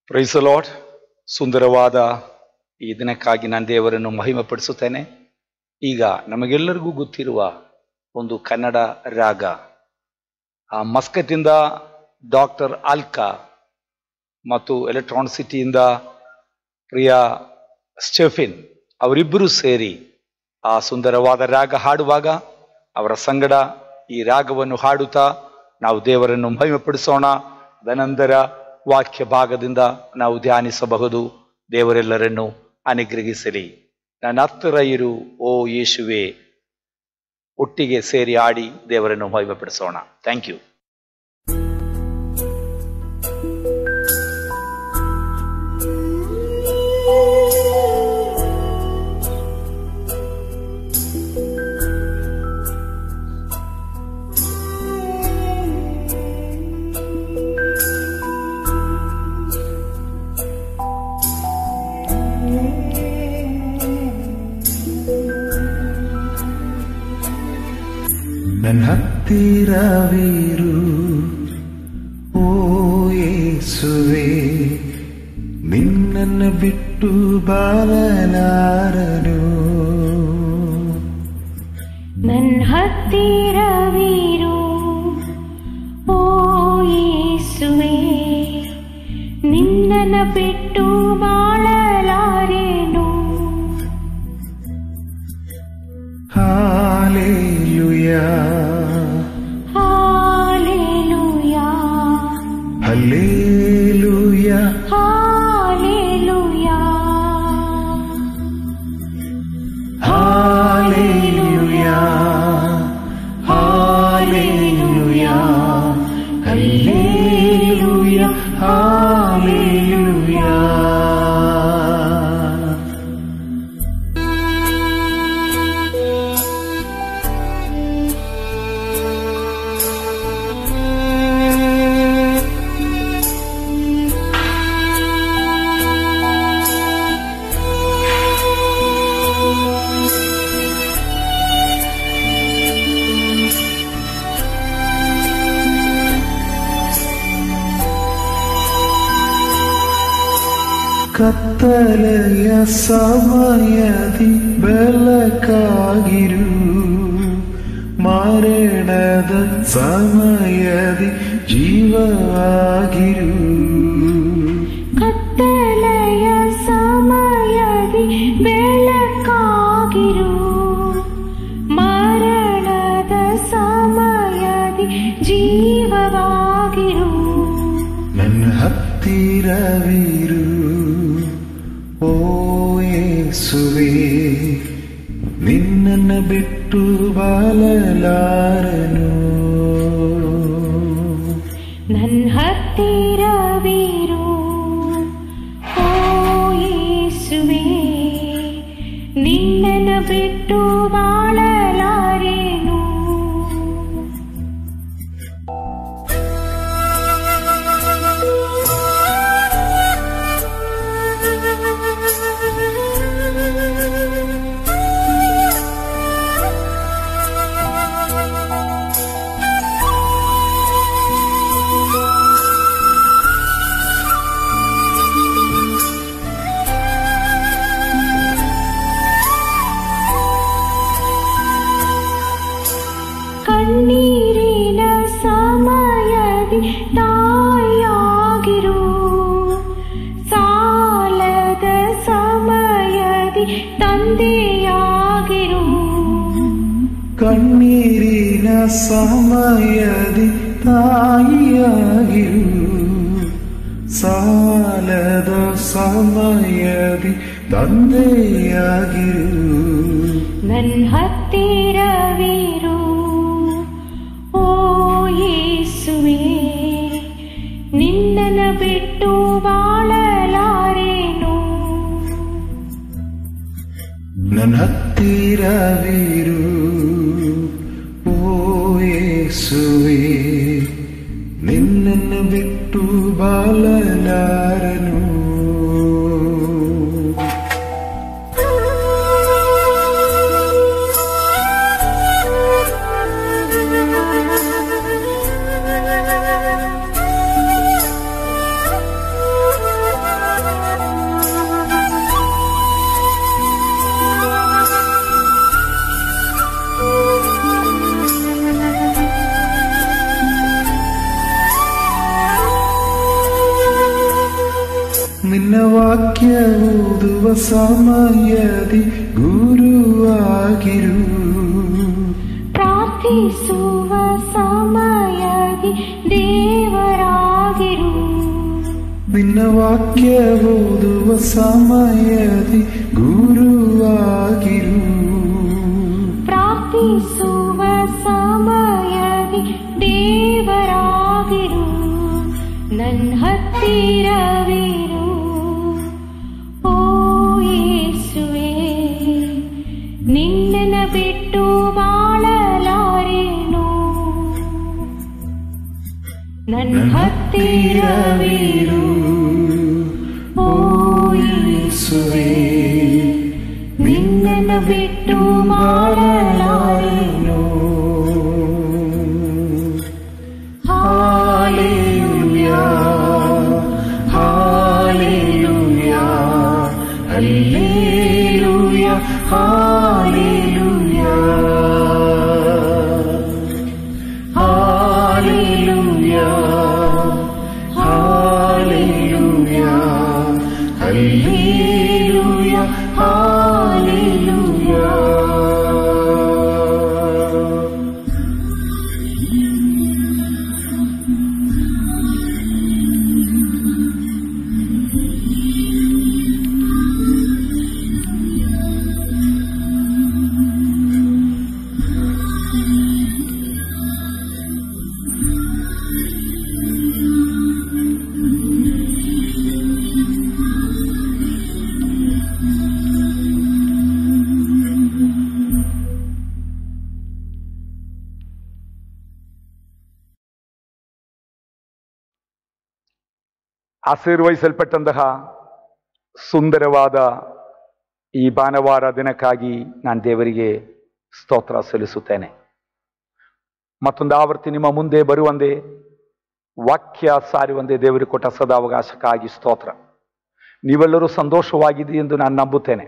Price lord ಸುಂದರವಾದ ಈ ದಿನಕ್ಕಾಗಿ ನಾನು ದೇವರನ್ನು ಮಹಿಮೆಪಡಿಸುತ್ತೇನೆ ಈಗ ನಮಗೆಲ್ಲರಿಗೂ ಗೊತ್ತಿರುವ ಒಂದು ಕನ್ನಡ ರಾಗ ಆ ಮಸ್ಕತ್ತಿಂದ ಡಾಕ್ಟರ್ ಆಲ್ಕಾ ಮತ್ತು ಎಲೆಕ್ಟ್ರಾನಿಕ್ ಸಿಟಿಯಿಂದ ಪ್ರಿಯ ಸ್ಟೆಫಿನ್ ಅವರಿಬ್ಬರು ಸೇರಿ ಆ ಸುಂದರವಾದ ರಾಗ ಹಾಡುವಾಗ ಅವರ ಸಂಗಡ ಈ ರಾಗವನ್ನು ಹಾಡುತ್ತಾ ನಾವು ದೇವರನ್ನು ಮಹಿಮೆಪಡಿಸೋಣ ಅದನಂತರ ವಾಕ್ಯ ಭಾಗದಿಂದ ನಾವು ಧ್ಯಾನಿಸಬಹುದು ದೇವರೆಲ್ಲರನ್ನು ಅನುಗ್ರಹಿಸಲಿ ನನ್ನ ಹತ್ತಿರ ಇರು ಓ ಯೇಸುವೆ ಒಟ್ಟಿಗೆ ಸೇರಿ ಆಡಿ ದೇವರನ್ನು ಮಹಿಮೆಪಡಿಸೋಣ ಥ್ಯಾಂಕ್ ಯು ನನ್ನ ಹತ್ತಿರವಿರು ಓ ಯೇಸುವೆ ನಿನ್ನನ್ನು ಬಿಟ್ಟು ಬಾಳಲಾರನು ನನ್ ಹತ್ತಿರವಿರು ಓ ಯೇಸುವೆ ನಿನ್ನನ ಬಿಟ್ಟು ಬಾಳಲಾರೆನು hallelujah hallelujah hallelujah hallelujah hallelujah hallelujah hallelujah hallelujah ಕತ್ತಲೆಯ ಸಮಯದಿ ಬೆಳಕಾಗಿರು ಮಾರಣದ ಸಮಯದಿ ಜೀವವಾಗಿರು ಕತ್ತಲೆಯ ಸಮಯದಿ ಬೆಳಕಾಗಿರು ಮರಣದ ಸಮಯದಿ ಜೀವವಾಗಿರು ನನ್ನ ಹತ್ತಿರವಿರು ಓ ಯೇಸುವೆ ನಿನ್ನನ್ನು ಬಿಟ್ಟು ಬಾಳಲಾರನು ನನ್ನ ಹತ್ತಿರವಿರು ಓ ಯೇಸುವೆ ನಿನ್ನನ್ನು ಬಿಟ್ಟು ಬಾಳಲಾರೆನು ಕಣ್ಣೀರಿನ ಸಮಯದಿ ತಾಯಾಗಿರು ಸಾಲದ ಸಮಯದಿ ತಂದೆಯಾಗಿರು ಕಣ್ಣೀರಿನ ಸಮಯದಿ ತಾಯಿಯಾಗಿರು ಸಾಲದ ಸಮಯದಿ ತಂದೆಯಾಗಿರು ನನ್ನ ಹತ್ತಿರವಿರು ಓ ಯೇಸುವೆ ನಿನ್ನನ್ನು ಬಿಟ್ಟು ಬಾಳಲಾರೆನು ನನ್ನ ಹತ್ತಿರವಿರು ಓ ಯೇಸುವೆ ನಿನ್ನನ್ನು ಬಿಟ್ಟು ಬಾಳಲಾರನು Thank you. ಓದುವ ಸಮಯದಿ ಗುರುವಾಗಿರು ಪ್ರಾರ್ಥಿಸುವ ಸಮಯದಿ ದೇವರಾಗಿರು ನಿನ್ನ ವಾಕ್ಯ ಓದುವ ಸಮಯದಿ ಗುರುವಾಗಿರು ಪ್ರಾರ್ಥಿಸುವ ಸಮಯದಿ ದೇವರಾಗಿರು ನನ್ನ ಹತ್ತಿರವಿರು ಓ ಯೇಸುವೆ ನಿನ್ನನ್ನ ಬಿಟ್ಟು ಬಾಳಲಾರೇನು ನನ್ನ ಹತ್ತಿರವಿರು ಓ ಯೇಸುವೆ ನಿನ್ನನ್ನು ಬಿಟ್ಟು ಮಾಡಲಾರೇನು hallelujah hallelujah hallelujah hallelujah hallelujah hallelujah hallelujah hallelujah ಆಶೀರ್ವಹಿಸಲ್ಪಟ್ಟಂತಹ ಸುಂದರವಾದ ಈ ಭಾನುವಾರ ದಿನಕ್ಕಾಗಿ ನಾನು ದೇವರಿಗೆ ಸ್ತೋತ್ರ ಸಲ್ಲಿಸುತ್ತೇನೆ ಮತ್ತೊಂದು ಆವರ್ತಿ ನಿಮ್ಮ ಮುಂದೆ ಬರುವಂದೇ ವಾಕ್ಯ ಸಾರುವಂದೇ ದೇವರಿಗೆ ಕೊಟ್ಟ ಸದಾವಕಾಶಕ್ಕಾಗಿ ಸ್ತೋತ್ರ ನೀವೆಲ್ಲರೂ ಸಂತೋಷವಾಗಿದೆ ಎಂದು ನಾನು ನಂಬುತ್ತೇನೆ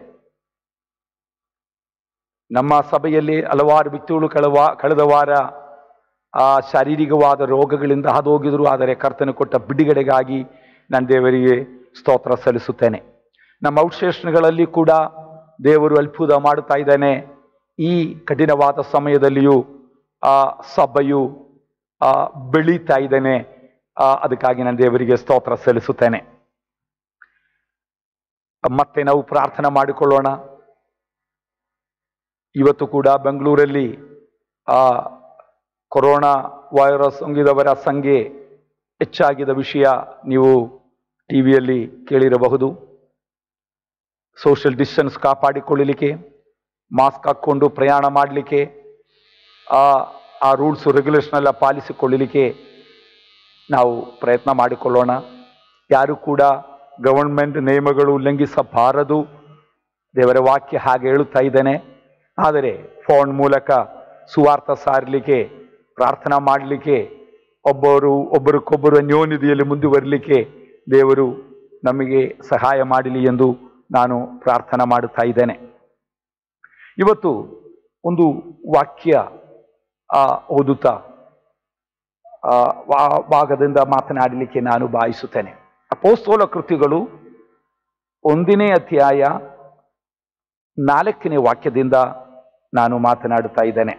ನಮ್ಮ ಸಭೆಯಲ್ಲಿ ಹಲವಾರು ವ್ಯಕ್ತಿಗಳು ಕಳೆವ ಕಳೆದ ವಾರ ಆ ಶಾರೀರಿಕವಾದ ರೋಗಗಳಿಂದ ಹಾದೋಗಿದ್ರು ಆದರೆ ಕರ್ತನ ಕೊಟ್ಟ ಬಿಡುಗಡೆಗಾಗಿ ನಾನು ದೇವರಿಗೆ ಸ್ತೋತ್ರ ಸಲ್ಲಿಸುತ್ತೇನೆ ನಮ್ಮ ಔಟ್ಸ್ಟೇಷನ್ಗಳಲ್ಲಿ ಕೂಡ ದೇವರು ಅಲ್ಪುದ ಮಾಡುತ್ತಾ ಇದ್ದಾನೆ ಈ ಕಠಿಣವಾದ ಸಮಯದಲ್ಲಿಯೂ ಆ ಸಭೆಯು ಆ, ಬೆಳೀತಾ ಇದ್ದಾನೆ ಆ, ಅದಕ್ಕಾಗಿ ನಾನು ದೇವರಿಗೆ ಸ್ತೋತ್ರ ಸಲ್ಲಿಸುತ್ತೇನೆ ಮತ್ತೆ ನಾವು ಪ್ರಾರ್ಥನೆ ಮಾಡಿಕೊಳ್ಳೋಣ ಇವತ್ತು ಕೂಡ ಬೆಂಗಳೂರಲ್ಲಿ ಆ ಕೊರೋನಾ ವೈರಸ್ ಹೊಂದಿದವರ ಸಂಖ್ಯೆ ಹೆಚ್ಚಾಗಿದ ವಿಷಯ ನೀವು ಟಿ ವಿಯಲ್ಲಿ ಕೇಳಿರಬಹುದು ಸೋಷಿಯಲ್ ಡಿಸ್ಟೆನ್ಸ್ ಕಾಪಾಡಿಕೊಳ್ಳಲಿಕ್ಕೆ ಮಾಸ್ಕ್ ಹಾಕ್ಕೊಂಡು ಪ್ರಯಾಣ ಮಾಡಲಿಕ್ಕೆ ಆ ಆ ರೂಲ್ಸ್ ರೆಗ್ಯುಲೇಷನ್ ಎಲ್ಲ ಪಾಲಿಸಿಕೊಳ್ಳಲಿಕ್ಕೆ ನಾವು ಪ್ರಯತ್ನ ಮಾಡಿಕೊಳ್ಳೋಣ ಯಾರು ಕೂಡ ಗವರ್ಮೆಂಟ್ ನಿಯಮಗಳು ಉಲ್ಲಂಘಿಸಬಾರದು ದೇವರ ವಾಕ್ಯ ಹಾಗೆ ಹೇಳುತ್ತಾ ಇದ್ದೇನೆ ಆದರೆ ಫೋನ್ ಮೂಲಕ ಸುವಾರ್ಥ ಸಾರಲಿಕ್ಕೆ ಪ್ರಾರ್ಥನಾ ಮಾಡಲಿಕ್ಕೆ ಒಬ್ಬರು ಒಬ್ಬರಿಗೊಬ್ಬರು ಅನ್ಯೋನ್ಯತೆಯಲ್ಲಿ ಮುಂದುವರಲಿಕ್ಕೆ ದೇವರು ನಮಗೆ ಸಹಾಯ ಮಾಡಲಿ ಎಂದು ನಾನು ಪ್ರಾರ್ಥನಾ ಮಾಡುತ್ತಾ ಇದ್ದೇನೆ ಇವತ್ತು ಒಂದು ವಾಕ್ಯ ಆ, ಓದುತ್ತಾ ಆ, ವಾ- ಭಾಗದಿಂದ ಮಾತನಾಡಲಿಕ್ಕೆ ನಾನು ಭಾವಿಸುತ್ತೇನೆ ಅಪೋಸ್ತೋಲ ಕೃತಿಗಳು ಒಂದನೇ ಅಧ್ಯಾಯ ನಾಲ್ಕನೇ ವಾಕ್ಯದಿಂದ ನಾನು ಮಾತನಾಡುತ್ತಾ ಇದ್ದೇನೆ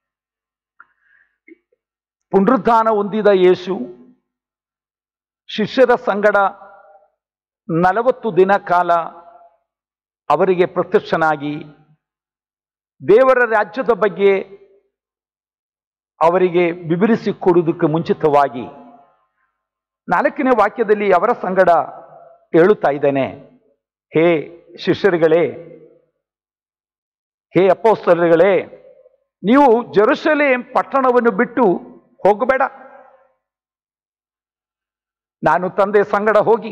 ಪುನರುತ್ಥಾನ ಹೊಂದಿದ ಯೇಸು ಶಿಷ್ಯರ ಸಂಗಡ ನಲವತ್ತು ದಿನ ಕಾಲ ಅವರಿಗೆ ಪ್ರತ್ಯಕ್ಷನಾಗಿ ದೇವರ ರಾಜ್ಯದ ಬಗ್ಗೆ ಅವರಿಗೆ ವಿವರಿಸಿ ಕೊಡುವುದಕ್ಕೆ ಮುಂಚಿತವಾಗಿ ನಾಲ್ಕನೇ ವಾಕ್ಯದಲ್ಲಿ ಅವರ ಸಂಗಡ ಹೇಳುತ್ತಾ ಇದ್ದೇನೆ ಹೇ ಶಿಷ್ಯರುಗಳೇ ಹೇ ಅಪ್ಪೋಸ್ತಲಗಳೇ ನೀವು ಜೆರುಸಲೇಂ ಪಟ್ಟಣವನ್ನು ಬಿಟ್ಟು ಹೋಗಬೇಡ ನಾನು ತಂದೆ ಸಂಗಡ ಹೋಗಿ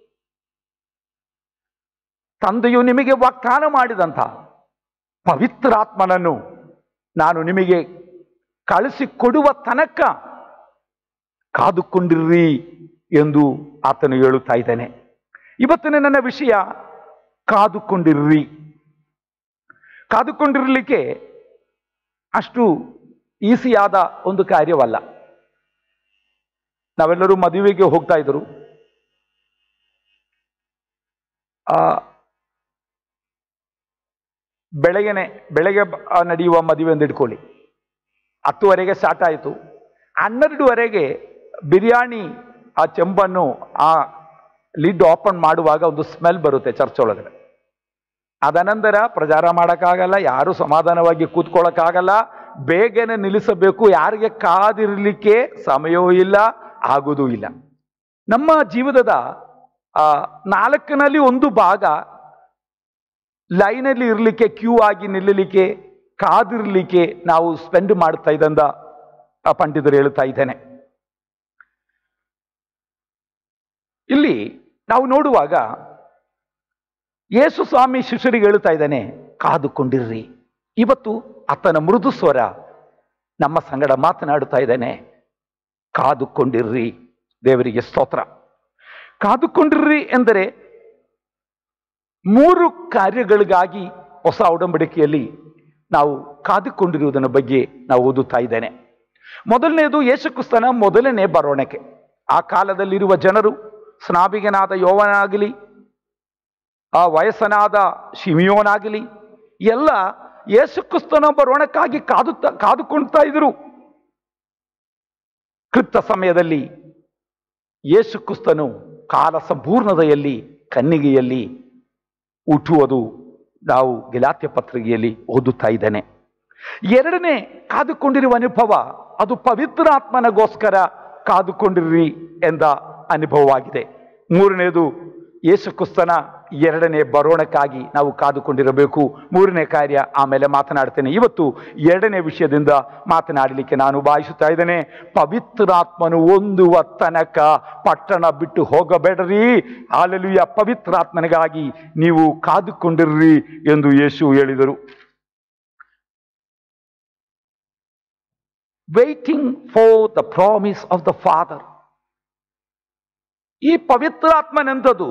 ತಂದೆಯು ನಿಮಗೆ ವಾಗ್ದಾನ ಮಾಡಿದಂಥ ಪವಿತ್ರಾತ್ಮನನ್ನು ನಾನು ನಿಮಗೆ ಕಳಿಸಿಕೊಡುವ ತನಕ ಕಾದುಕೊಂಡಿರ್ರಿ ಎಂದು ಆತನು ಹೇಳುತ್ತಾ ಇದ್ದಾನೆ ಇವತ್ತಿನ ನನ್ನ ವಿಷಯ ಕಾದುಕೊಂಡಿರ್ರಿ ಕಾದುಕೊಂಡಿರಲಿಕ್ಕೆ ಅಷ್ಟು ಈಸಿಯಾದ ಒಂದು ಕಾರ್ಯವಲ್ಲ ನಾವೆಲ್ಲರೂ ಮದುವೆಗೆ ಹೋಗ್ತಾ ಇದ್ರು ಆ ಬೆಳಗ್ಗೆನೆ ಬೆಳಗ್ಗೆ ಬ- ಆ, ನಡೆಯುವ ಮದುವೆ ಅಂತ ಇಟ್ಕೊಳ್ಳಿ ಹತ್ತುವರೆಗೆ ಸ್ಟಾರ್ಟ್ ಆಯಿತು ಹನ್ನೆರಡುವರೆಗೆ ಬಿರಿಯಾನಿ ಆ ಚೆಂಬನ್ನು ಆ ಲಿಡ್ ಓಪನ್ ಮಾಡುವಾಗ ಒಂದು ಸ್ಮೆಲ್ ಬರುತ್ತೆ ಚರ್ಚ್ ಒಳಗಡೆ ಅದನಂತರ ಪ್ರಚಾರ ಮಾಡೋಕ್ಕಾಗಲ್ಲ ಯಾರು ಸಮಾಧಾನವಾಗಿ ಕೂತ್ಕೊಳ್ಳೋಕ್ಕಾಗಲ್ಲ ಬೇಗನೆ ನಿಲ್ಲಿಸಬೇಕು ಯಾರಿಗೆ ಕಾದಿರಲಿಕ್ಕೆ ಸಮಯವೂ ಇಲ್ಲ ಆಗುವುದೂ ಇಲ್ಲ ನಮ್ಮ ಜೀವನದ ಆ, ನಾಲ್ಕನಲ್ಲಿ ಒಂದು ಭಾಗ ಲೈನಲ್ಲಿ ಇರಲಿಕ್ಕೆ ಕ್ಯೂ ಆಗಿ ನಿಲ್ಲಲಿಕ್ಕೆ ಕಾದಿರಲಿಕ್ಕೆ ನಾವು ಸ್ಪೆಂಡ್ ಮಾಡ್ತಾ ಇದ್ದಂದ ಆ ಪಂಡಿತರು ಹೇಳ್ತಾ ಇದ್ದೇನೆ ಇಲ್ಲಿ ನಾವು ನೋಡುವಾಗ ಯೇಸು ಸ್ವಾಮಿ ಶಿಷ್ಯರಿಗೆ ಹೇಳ್ತಾ ಇದ್ದಾನೆ ಕಾದುಕೊಂಡಿರ್ರಿ ಇವತ್ತು ಆತನ ಮೃದು ಸ್ವರ ನಮ್ಮ ಸಂಗಡ ಮಾತನಾಡುತ್ತಾ ಇದ್ದಾನೆ ಕಾದುಕೊಂಡಿರ್ರಿ ದೇವರಿಗೆ ಸ್ತೋತ್ರ ಕಾದುಕೊಂಡಿರ್ರಿ ಎಂದರೆ ಮೂರು ಕಾರ್ಯಗಳಿಗಾಗಿ ಹೊಸ ಒಡಂಬಡಿಕೆಯಲ್ಲಿ ನಾವು ಕಾದುಕೊಂಡಿರುವುದರ ಬಗ್ಗೆ ನಾವು ಓದುತ್ತಾ ಇದ್ದೇನೆ ಮೊದಲನೇದು ಯೇಸುಕ್ರಿಸ್ತನ ಮೊದಲನೇ ಬರೋಣಕ್ಕೆ ಆ ಕಾಲದಲ್ಲಿರುವ ಜನರು ಸ್ನಾಬಿಗನಾದ ಯೋವನಾಗಲಿ ಆ ವಯಸ್ಸನಾದ ಶಿಮಿಯೋನಾಗಲಿ ಎಲ್ಲ ಯೇಸುಕ್ರಿಸ್ತನ ಬರೋಣಕ್ಕಾಗಿ ಕಾದುತ್ತಾ ಕಾದುಕೊಳ್ತಾ ಇದ್ರು ಕೃತ ಸಮಯದಲ್ಲಿ ಯೇಸುಕ್ರಿಸ್ತನು ಕಾಲ ಸಂಪೂರ್ಣತೆಯಲ್ಲಿ ಕನ್ನಿಗೆಯಲ್ಲಿ ಹುಟ್ಟುವುದು ನಾವು ಗೆಲಾತ್ಯ ಪತ್ರಿಕೆಯಲ್ಲಿ ಓದುತ್ತಾ ಇದ್ದೇನೆ ಎರಡನೇ ಕಾದುಕೊಂಡಿರುವ ಅನುಭವ ಅದು ಪವಿತ್ರಾತ್ಮನಗೋಸ್ಕರ ಕಾದುಕೊಂಡಿರ್ರಿ ಎಂದ ಅನುಭವವಾಗಿದೆ ಮೂರನೇದು ಯೇಸುಕ್ರಿಸ್ತನ ಎರಡನೇ ಬರೋಣಕ್ಕಾಗಿ ನಾವು ಕಾದುಕೊಂಡಿರಬೇಕು ಮೂರನೇ ಕಾರ್ಯ ಆಮೇಲೆ ಮಾತನಾಡ್ತೇನೆ ಇವತ್ತು ಎರಡನೇ ವಿಷಯದಿಂದ ಮಾತನಾಡಲಿಕ್ಕೆ ನಾನು ಭಾವಿಸುತ್ತಾ ಇದ್ದೇನೆ ಪವಿತ್ರಾತ್ಮನು ಹೊಂದುವ ತನಕ ಪಟ್ಟಣ ಬಿಟ್ಟು ಹೋಗಬೇಡ್ರಿ ಹಾಲೆಲುಯ ಪವಿತ್ರಾತ್ಮನಿಗಾಗಿ ನೀವು ಕಾದುಕೊಂಡಿರ್ರಿ ಎಂದು ಯೇಸು ಹೇಳಿದರು waiting for the promise of the Father. ಈ ಪವಿತ್ರಾತ್ಮನೆಂದದು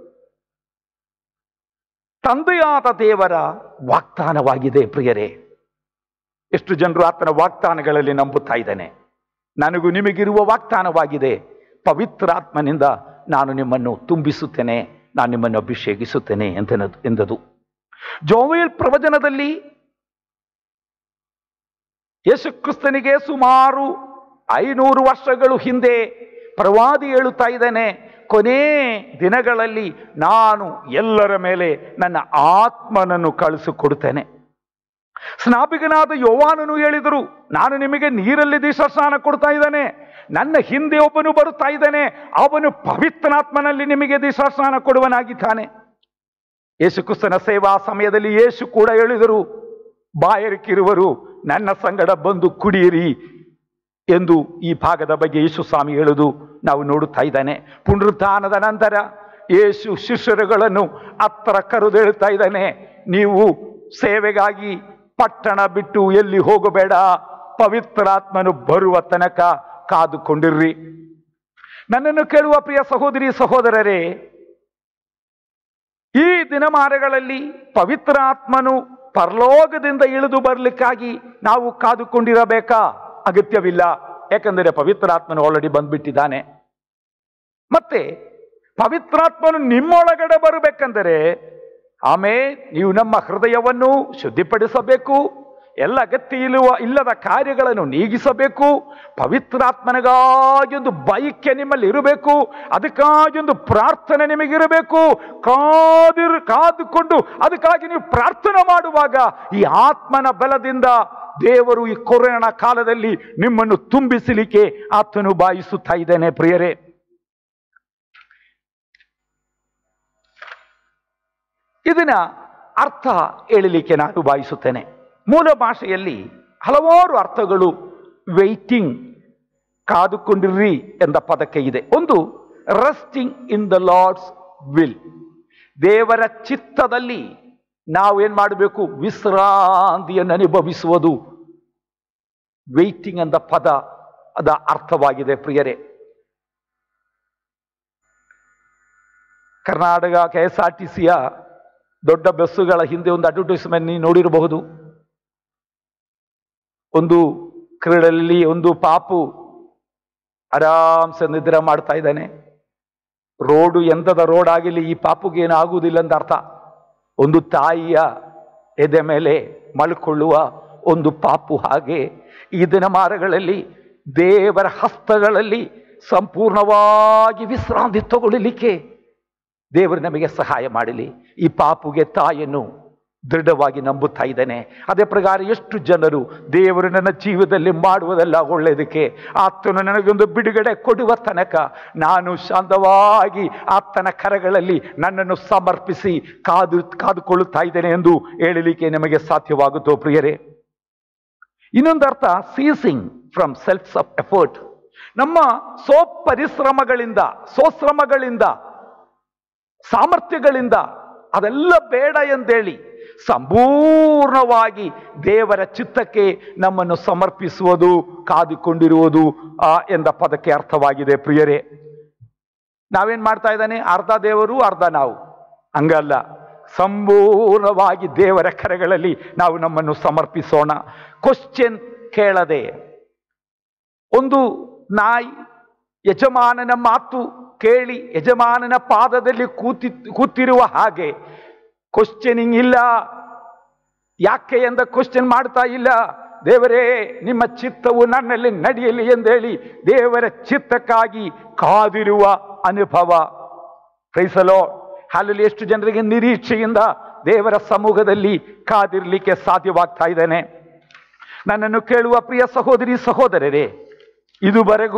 ತಂದೆಯಾದ ದೇವರ ವಾಗ್ದಾನವಾಗಿದೆ ಪ್ರಿಯರೇ ಎಷ್ಟು ಜನರು ಆತನ ವಾಗ್ದಾನಗಳಲ್ಲಿ ನಂಬುತ್ತಾ ಇದ್ದಾನೆ ನನಗೂ ನಿಮಗಿರುವ ವಾಗ್ದಾನವಾಗಿದೆ ಪವಿತ್ರಾತ್ಮನಿಂದ ನಾನು ನಿಮ್ಮನ್ನು ತುಂಬಿಸುತ್ತೇನೆ ನಾನು ನಿಮ್ಮನ್ನು ಅಭಿಷೇಕಿಸುತ್ತೇನೆ ಎಂತನದು ಎಂದದು ಜೋವೇಲ್ ಪ್ರವಚನದಲ್ಲಿ ಯೇಸುಕ್ರಿಸ್ತನಿಗೆ ಸುಮಾರು ಐನೂರು ವರ್ಷಗಳು ಹಿಂದೆ ಪ್ರವಾದಿ ಹೇಳುತ್ತಾ ಇದ್ದಾನೆ ಕೊನೇ ದಿನಗಳಲ್ಲಿ ನಾನು ಎಲ್ಲರ ಮೇಲೆ ನನ್ನ ಆತ್ಮನನ್ನು ಕಳಿಸಿಕೊಡುತ್ತೇನೆ ಸ್ನಾಪಿಗನಾದ ಯೋವಾನನು ಹೇಳಿದರು ನಾನು ನಿಮಗೆ ನೀರಲ್ಲಿ ದೀಕ್ಷಾಸ್ನಾನ ಕೊಡ್ತಾ ಇದ್ದಾನೆ ನನ್ನ ಹಿಂದೆ ಒಬ್ಬನು ಬರುತ್ತಾ ಇದ್ದಾನೆ ಅವನು ಪವಿತ್ರಾತ್ಮನಲ್ಲಿ ನಿಮಗೆ ದೀಕ್ಷಾಸ್ನಾನ ಕೊಡುವನಾಗಿದ್ದಾನೆ ಯೇಸುಕ್ರಿಸ್ತನ ಸೇವಾ ಸಮಯದಲ್ಲಿ ಯೇಸು ಕೂಡ ಹೇಳಿದರು ಬಾಯರಿಕಿರುವರು ನನ್ನ ಸಂಗಡ ಬಂದು ಕುಡಿಯಿರಿ ಎಂದು ಈ ಭಾಗದ ಬಗ್ಗೆ ಯೇಸು ಸ್ವಾಮಿ ಹೇಳುವುದು ನಾವು ನೋಡುತ್ತಾ ಇದ್ದಾನೆ ಪುನರುತ್ಥಾನದ ನಂತರ ಯೇಸು ಶಿಷ್ಯರುಗಳನ್ನು ಹತ್ತಿರ ಕರೆದು ಹೇಳ್ತಾ ಇದ್ದಾನೆ ನೀವು ಸೇವೆಗಾಗಿ ಪಟ್ಟಣ ಬಿಟ್ಟು ಎಲ್ಲಿ ಹೋಗಬೇಡ ಪವಿತ್ರಾತ್ಮನು ಬರುವ ತನಕ ಕಾದುಕೊಂಡಿರ್ರಿ ನನ್ನನ್ನು ಕೇಳುವ ಪ್ರಿಯ ಸಹೋದರಿ ಸಹೋದರರೇ ಈ ದಿನಮಾನಗಳಲ್ಲಿ ಪವಿತ್ರಾತ್ಮನು ಪರಲೋಕದಿಂದ ಇಳಿದು ಬರಲಿಕ್ಕಾಗಿ ನಾವು ಕಾದುಕೊಂಡಿರಬೇಕಾ ಅಗತ್ಯವಿಲ್ಲ ಯಾಕಂದರೆ ಪವಿತ್ರಾತ್ಮನು ಆಲ್ರೆಡಿ ಬಂದ್ಬಿಟ್ಟಿದ್ದಾನೆ ಮತ್ತೆ ಪವಿತ್ರಾತ್ಮನು ನಿಮ್ಮೊಳಗಡೆ ಬರಬೇಕಂದರೆ ಆಮೇಲೆ ನೀವು ನಮ್ಮ ಹೃದಯವನ್ನು ಶುದ್ಧಿಪಡಿಸಬೇಕು ಎಲ್ಲ ಅಗತ್ಯ ಇಲ್ಲುವ ಇಲ್ಲದ ಕಾರ್ಯಗಳನ್ನು ನೀಗಿಸಬೇಕು ಪವಿತ್ರಾತ್ಮನಿಗಾಗಿ ಒಂದು ಬೈಕ್ಯ ನಿಮ್ಮಲ್ಲಿ ಇರಬೇಕು ಅದಕ್ಕಾಗಿ ಒಂದು ಪ್ರಾರ್ಥನೆ ನಿಮಗಿರಬೇಕು ಕಾದಿರ್ ಕಾದುಕೊಂಡು ಅದಕ್ಕಾಗಿ ನೀವು ಪ್ರಾರ್ಥನೆ ಮಾಡುವಾಗ ಈ ಆತ್ಮನ ಬಲದಿಂದ ದೇವರು ಈ ಕೊರೋನಾ ಕಾಲದಲ್ಲಿ ನಿಮ್ಮನ್ನು ತುಂಬಿಸಲಿಕ್ಕೆ ಆತನು ಬಾಯಿಸುತ್ತಾ ಇದ್ದೇನೆ ಪ್ರಿಯರೇ ಇದನ್ನ ಅರ್ಥ ಹೇಳಲಿಕ್ಕೆ ನಾನು ಭಾವಿಸುತ್ತೇನೆ ಮೂಲ ಭಾಷೆಯಲ್ಲಿ ಹಲವಾರು ಅರ್ಥಗಳು ವೆಯ್ಟಿಂಗ್ ಕಾದುಕೊಂಡಿರ್ರಿ ಎಂದ ಪದಕ್ಕೆ ಇದೆ ಒಂದು resting in the Lord's will ದೇವರ ಚಿತ್ತದಲ್ಲಿ ನಾವೇನ್ ಮಾಡಬೇಕು ವಿಶ್ರಾಂತಿಯನ್ನು ಅನುಭವಿಸುವುದು ವೆಯ್ಟಿಂಗ್ ಎಂದ ಪದ ಅದ ಅರ್ಥವಾಗಿದೆ ಪ್ರಿಯರೇ Karnataka K S R T ಸಿಯ ದೊಡ್ಡ ಬಸ್ಸುಗಳ ಹಿಂದೆ ಒಂದು ಅಡ್ವರ್ಟೈಸ್ಮೆಂಟ್ ನೀವು ನೋಡಿರಬಹುದು ಒಂದು ಕ್ರೀಡಲ್ಲಿ ಒಂದು ಪಾಪು ಆರಾಮ್ಸೆ ನಿದ್ರೆ ಮಾಡ್ತಾ ಇದ್ದಾನೆ ರೋಡು ಎಂಥದ ರೋಡ್ ಆಗಿಲ್ಲ ಈ ಪಾಪುಗೆ ಏನು ಆಗುವುದಿಲ್ಲ ಅಂತ ಅರ್ಥ ಒಂದು ತಾಯಿಯ ಎದೆ ಮೇಲೆ ಮಲ್ಕೊಳ್ಳುವ ಒಂದು ಪಾಪು ಹಾಗೆ ಈ ದಿನಮಾನಗಳಲ್ಲಿ ದೇವರ ಹಸ್ತಗಳಲ್ಲಿ ಸಂಪೂರ್ಣವಾಗಿ ವಿಶ್ರಾಂತಿ ತಗೊಳ್ಳಲಿಕ್ಕೆ ದೇವರು ನಮಗೆ ಸಹಾಯ ಮಾಡಲಿ ಈ ಪಾಪುಗೆ ತಾಯಿಯನ್ನು ದೃಢವಾಗಿ ನಂಬುತ್ತಾ ಇದ್ದಾನೆ ಅದೇ ಪ್ರಕಾರ ಎಷ್ಟು ಜನರು ದೇವರು ನನ್ನ ಜೀವದಲ್ಲಿ ಮಾಡುವುದೆಲ್ಲ ಒಳ್ಳೆಯದಕ್ಕೆ ಆತನು ನನಗೊಂದು ಬಿಡುಗಡೆ ಕೊಡುವ ತನಕ ನಾನು ಶಾಂತವಾಗಿ ಆತನ ಕರಗಳಲ್ಲಿ ನನ್ನನ್ನು ಸಮರ್ಪಿಸಿ ಕಾದು ಕಾದುಕೊಳ್ಳುತ್ತಾ ಇದ್ದೇನೆ ಎಂದು ಹೇಳಲಿಕ್ಕೆ ನಮಗೆ ಸಾಧ್ಯವಾಗುತ್ತೋ ಪ್ರಿಯರೇ ಇನ್ನೊಂದು ಅರ್ಥ ceasing from self of effort ನಮ್ಮ ಸೋ ಪರಿಶ್ರಮಗಳಿಂದ ಸೋಶ್ರಮಗಳಿಂದ ಸಾಮರ್ಥ್ಯಗಳಿಂದ ಅದೆಲ್ಲ ಬೇಡ ಎಂದೇಳಿ ಸಂಪೂರ್ಣವಾಗಿ ದೇವರ ಚಿತ್ತಕ್ಕೆ ನಮ್ಮನ್ನು ಸಮರ್ಪಿಸುವುದು ಕಾದುಕೊಂಡಿರುವುದು ಆ ಎಂದ ಪದಕ್ಕೆ ಅರ್ಥವಾಗಿದೆ ಪ್ರಿಯರೇ ನಾವೇನ್ ಮಾಡ್ತಾ ಇದ್ದಾನೆ ಅರ್ಧ ದೇವರು ಅರ್ಧ ನಾವು ಹಂಗಲ್ಲ ಸಂಪೂರ್ಣವಾಗಿ ದೇವರ ಕರೆಗಳಲ್ಲಿ ನಾವು ನಮ್ಮನ್ನು ಸಮರ್ಪಿಸೋಣ ಕ್ವಶನ್ ಕೇಳದೆ ಒಂದು ನಾಯಿ ಯಜಮಾನನ ಮಾತು ಕೇಳಿ ಯಜಮಾನನ ಪಾದದಲ್ಲಿ ಕೂತಿ ಕೂತಿರುವ ಹಾಗೆ ಕ್ವಶನಿಂಗ್ ಇಲ್ಲ ಯಾಕೆ ಎಂದ ಕ್ವಶನ್ ಮಾಡ್ತಾ ಇಲ್ಲ ದೇವರೇ ನಿಮ್ಮ ಚಿತ್ತವು ನನ್ನಲ್ಲಿ ನಡೆಯಲಿ ಎಂದೇಳಿ ದೇವರ ಚಿತ್ತಕ್ಕಾಗಿ ಕಾದಿರುವ ಅನುಭವ ಕ್ರೈಸಲೋ ಅಲ್ಲಿ ಎಷ್ಟು ಜನರಿಗೆ ನಿರೀಕ್ಷೆಯಿಂದ ದೇವರ ಸಮೂಹದಲ್ಲಿ ಕಾದಿರಲಿಕ್ಕೆ ಸಾಧ್ಯವಾಗ್ತಾ ಇದ್ದಾನೆ ನನ್ನನ್ನು ಕೇಳುವ ಪ್ರಿಯ ಸಹೋದರಿ ಸಹೋದರರೇ ಇದುವರೆಗೂ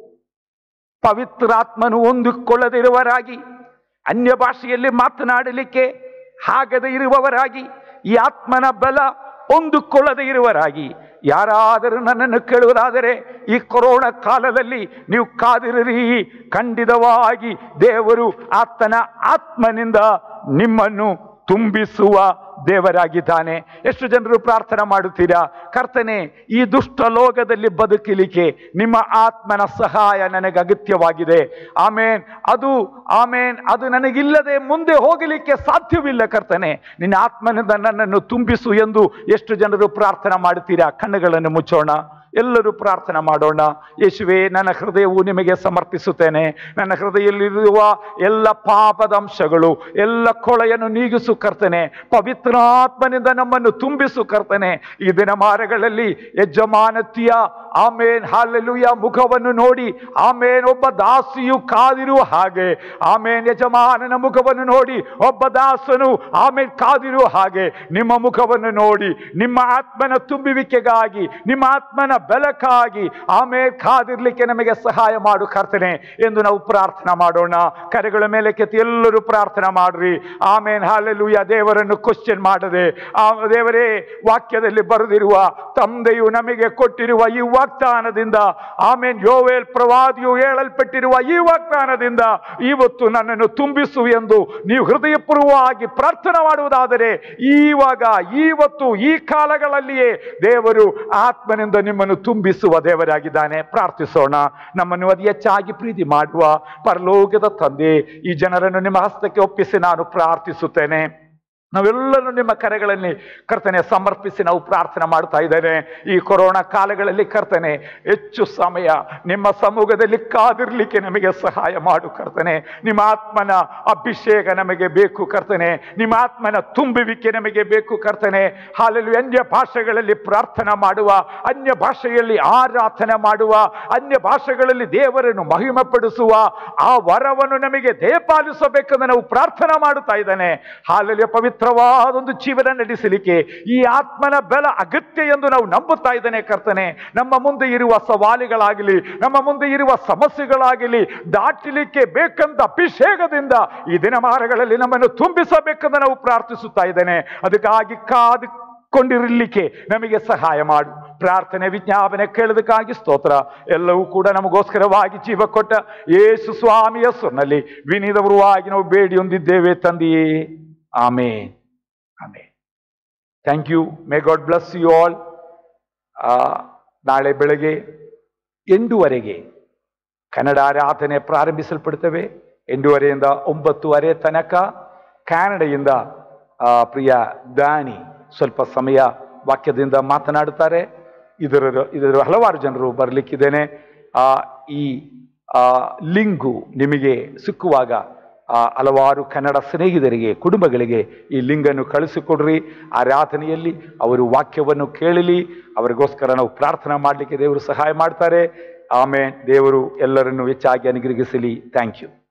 ಪವಿತ್ರಾತ್ಮನು ಹೊಂದಿಕೊಳ್ಳದಿರುವರಾಗಿ ಅನ್ಯ ಭಾಷೆಯಲ್ಲಿ ಮಾತನಾಡಲಿಕ್ಕೆ ಆಗದೆ ಇರುವವರಾಗಿ ಈ ಆತ್ಮನ ಬಲ ಹೊಂದಿಕೊಳ್ಳದೆ ಇರುವರಾಗಿ ಯಾರಾದರೂ ನನ್ನನ್ನು ಕೇಳುವುದಾದರೆ ಈ ಕೊರೋನಾ ಕಾಲದಲ್ಲಿ ನೀವು ಕಾದಿರಿ ಖಂಡಿತವಾಗಿ ದೇವರು ಆತನ ಆತ್ಮನಿಂದ ನಿಮ್ಮನ್ನು ತುಂಬಿಸುವ ದೇವರಾಗಿದ್ದಾನೆ ಎಷ್ಟು ಜನರು ಪ್ರಾರ್ಥನೆ ಮಾಡುತ್ತೀರಾ ಕರ್ತನೆ ಈ ದುಷ್ಟ ಲೋಕದಲ್ಲಿ ಬದುಕಲಿಕ್ಕೆ ನಿಮ್ಮ ಆತ್ಮನ ಸಹಾಯ ನನಗೆ ಅಗತ್ಯವಾಗಿದೆ ಆಮೇನ್ ಅದು ಆಮೇನ್ ಅದು ನನಗಿಲ್ಲದೆ ಮುಂದೆ ಹೋಗಲಿಕ್ಕೆ ಸಾಧ್ಯವಿಲ್ಲ ಕರ್ತನೆ ನಿನ್ನ ಆತ್ಮನಿಂದ ನನ್ನನ್ನು ತುಂಬಿಸು ಎಂದು ಎಷ್ಟು ಜನರು ಪ್ರಾರ್ಥನೆ ಮಾಡುತ್ತೀರಾ ಕಣ್ಣುಗಳನ್ನು ಮುಚ್ಚೋಣ ಎಲ್ಲರೂ ಪ್ರಾರ್ಥನೆ ಮಾಡೋಣ ಯೇಸುವೆ ನನ್ನ ಹೃದಯವು ನಿಮಗೆ ಸಮರ್ಪಿಸುತ್ತೇನೆ ನನ್ನ ಹೃದಯದಲ್ಲಿರುವ ಎಲ್ಲ ಪಾಪದ ಅಂಶಗಳು ಎಲ್ಲ ಕೊಳೆಯನ್ನು ನೀಗಿಸು ಕರ್ತನೆ ಪವಿತ್ರಾತ್ಮನಿಂದ ನಮ್ಮನ್ನು ತುಂಬಿಸು ಕರ್ತನೆ ಈ ದಿನಮಾನಗಳಲ್ಲಿ ಯಜಮಾನತಿಯ ಆಮೇನ್ ಹಾಲೆಲುಯ ಮುಖವನ್ನು ನೋಡಿ ಆಮೇನ್ ಒಬ್ಬ ದಾಸಿಯು ಕಾದಿರುವ ಹಾಗೆ ಆಮೇನ್ ಯಜಮಾನನ ಮುಖವನ್ನು ನೋಡಿ ಒಬ್ಬ ದಾಸನು ಆಮೇನ್ ಕಾದಿರುವ ಹಾಗೆ ನಿಮ್ಮ ಮುಖವನ್ನು ನೋಡಿ ನಿಮ್ಮ ಆತ್ಮನ ತುಂಬುವಿಕೆಗಾಗಿ ನಿಮ್ಮ ಆತ್ಮನ ಬೆಳಕಾಗಿ ಆಮೇಲೆ ಕಾದಿರ್ಲಿಕ್ಕೆ ನಮಗೆ ಸಹಾಯ ಮಾಡು ಕರ್ತನೆ ಎಂದು ನಾವು ಪ್ರಾರ್ಥನೆ ಮಾಡೋಣ ಕರೆಗಳ ಮೇಲೆ ಕೆತ್ತಿ ಎಲ್ಲರೂ ಪ್ರಾರ್ಥನೆ ಮಾಡ್ರಿ ಆಮೇನ್ ಹಾಲೆಲುಯ ದೇವರನ್ನು ಕ್ವಶನ್ ಮಾಡದೆ ಆ ದೇವರೇ ವಾಕ್ಯದಲ್ಲಿ ಬರೆದಿರುವ ತಂದೆಯು ನಮಗೆ ಕೊಟ್ಟಿರುವ ಈ ವಾಗ್ದಾನದಿಂದ ಆಮೇನ್ ಯೋವೇಲ್ ಪ್ರವಾದಿಯು ಹೇಳಲ್ಪಟ್ಟಿರುವ ಈ ವಾಗ್ದಾನದಿಂದ ಇವತ್ತು ನನ್ನನ್ನು ತುಂಬಿಸು ಎಂದು ನೀವು ಹೃದಯಪೂರ್ವವಾಗಿ ಪ್ರಾರ್ಥನೆ ಮಾಡುವುದಾದರೆ ಈವಾಗ ಇವತ್ತು ಈ ಕಾಲಗಳಲ್ಲಿಯೇ ದೇವರು ಆತ್ಮನಿಂದ ನಿಮ್ಮನ್ನು ತುಂಬಿಸುವ ದೇವರಾಗಿದ್ದಾನೆ ಪ್ರಾರ್ಥಿಸೋಣ ನಮ್ಮನ್ನು ಅತಿ ಹೆಚ್ಚಾಗಿ ಪ್ರೀತಿ ಮಾಡುವ ಪರಲೋಕದ ತಂದೆ ಈ ಜನರನ್ನು ನಿಮ್ಮ ಹಸ್ತಕ್ಕೆ ಒಪ್ಪಿಸಿ ನಾನು ಪ್ರಾರ್ಥಿಸುತ್ತೇನೆ ನಾವೆಲ್ಲರೂ ನಿಮ್ಮ ಕರೆಗಳಲ್ಲಿ ಕರ್ತನೆ ಸಮರ್ಪಿಸಿ ನಾವು ಪ್ರಾರ್ಥನೆ ಮಾಡ್ತಾ ಇದ್ದೇನೆ ಈ ಕೊರೋನಾ ಕಾಲಗಳಲ್ಲಿ ಕರ್ತನೆ ಹೆಚ್ಚು ಸಮಯ ನಿಮ್ಮ ಸಮೂಹದಲ್ಲಿ ಕಾದಿರ್ಲಿಕ್ಕೆ ನಮಗೆ ಸಹಾಯ ಮಾಡು ಕರ್ತನೆ ನಿಮ್ಮ ಆತ್ಮನ ಅಭಿಷೇಕ ನಮಗೆ ಬೇಕು ಕರ್ತನೆ ನಿಮ್ಮ ಆತ್ಮನ ತುಂಬುವಿಕೆ ನಮಗೆ ಬೇಕು ಕರ್ತನೆ ಹಾಲಲ್ಲಿ ಅನ್ಯ ಭಾಷೆಗಳಲ್ಲಿ ಪ್ರಾರ್ಥನೆ ಮಾಡುವ ಅನ್ಯ ಭಾಷೆಯಲ್ಲಿ ಆರಾಧನೆ ಮಾಡುವ ಅನ್ಯ ಭಾಷೆಗಳಲ್ಲಿ ದೇವರನ್ನು ಮಹಿಮೆಪಡಿಸುವ ಆ ವರವನ್ನು ನಮಗೆ ದಯಪಾಲಿಸಬೇಕೆಂದು ನಾವು ಪ್ರಾರ್ಥನೆ ಮಾಡುತ್ತಾ ಇದ್ದಾನೆ ಹಾಲಲ್ಲಿ ಪವಿತ್ರವಾದೊಂದು ಜೀವನ ನಡೆಸಲಿಕ್ಕೆ ಈ ಆತ್ಮನ ಬಲ ಅಗತ್ಯ ಎಂದು ನಾವು ನಂಬುತ್ತಾ ಇದ್ದಾನೆ ಕರ್ತನೆ ನಮ್ಮ ಮುಂದೆ ಇರುವ ಸವಾಲುಗಳಾಗಲಿ ನಮ್ಮ ಮುಂದೆ ಇರುವ ಸಮಸ್ಯೆಗಳಾಗಲಿ ದಾಟಲಿಕ್ಕೆ ಬೇಕಂತ ಅಭಿಷೇಕದಿಂದ ಈ ದಿನಮಾನಗಳಲ್ಲಿ ನಮ್ಮನ್ನು ತುಂಬಿಸಬೇಕೆಂದು ನಾವು ಪ್ರಾರ್ಥಿಸುತ್ತಾ ಇದ್ದೇನೆ ಅದಕ್ಕಾಗಿ ಕಾದು ಕೊಂಡಿರಲಿಕ್ಕೆ ನಮಗೆ ಸಹಾಯ ಮಾಡು ಪ್ರಾರ್ಥನೆ ವಿಜ್ಞಾಪನೆ ಕೇಳೋದಕ್ಕಾಗಿ ಸ್ತೋತ್ರ ಎಲ್ಲವೂ ಕೂಡ ನಮಗೋಸ್ಕರವಾಗಿ ಜೀವ ಕೊಟ್ಟ ಯೇಸು ಸ್ವಾಮಿಯ ಹೆಸರಿನಲ್ಲಿ ವಿನಿದವರುವಾಗಿ ನಾವು ಬೇಡಿ ಹೊಂದಿದ್ದೇವೆ ತಂದೆಯೇ ಆಮೇ ಆಮೇ thank you may God bless you all ನಾಳೆ ಬೆಳಗ್ಗೆ ಎಂಟುವರೆಗೆ ಕನ್ನಡ ಆರಾಧನೆ ಪ್ರಾರಂಭಿಸಲ್ಪಡ್ತವೆ ಎಂಟೂವರೆಯಿಂದ ಒಂಬತ್ತುವರೆ ತನಕ ಕ್ಯಾನಡೆಯಿಂದ ಆ, ಪ್ರಿಯ ದಾನಿ ಸ್ವಲ್ಪ ಸಮಯ ವಾಕ್ಯದಿಂದ ಮಾತನಾಡುತ್ತಾರೆ ಇದರ ಇದರ ಹಲವಾರು ಜನರು ಬರಲಿಕ್ಕಿದ್ದೇನೆ ಆ, ಈ ಆ, ಲಿಂಗು ನಿಮಗೆ ಸಿಕ್ಕುವಾಗ ಆ, ಹಲವಾರು ಕನ್ನಡ ಸ್ನೇಹಿತರಿಗೆ ಕುಟುಂಬಗಳಿಗೆ ಈ ಲಿಂಗನ್ನು ಕಳಿಸಿಕೊಡ್ರಿ ಆರಾಧನೆಯಲ್ಲಿ ಅವರು ವಾಕ್ಯವನ್ನು ಕೇಳಲಿ ಅವರಿಗೋಸ್ಕರ ನಾವು ಪ್ರಾರ್ಥನಾ ಮಾಡಲಿಕ್ಕೆ ದೇವರು ಸಹಾಯ ಮಾಡ್ತಾರೆ ಆಮೇಲೆ ದೇವರು ಎಲ್ಲರನ್ನು ಹೆಚ್ಚಾಗಿ ಅನುಗ್ರಹಿಸಲಿ ಥ್ಯಾಂಕ್ ಯು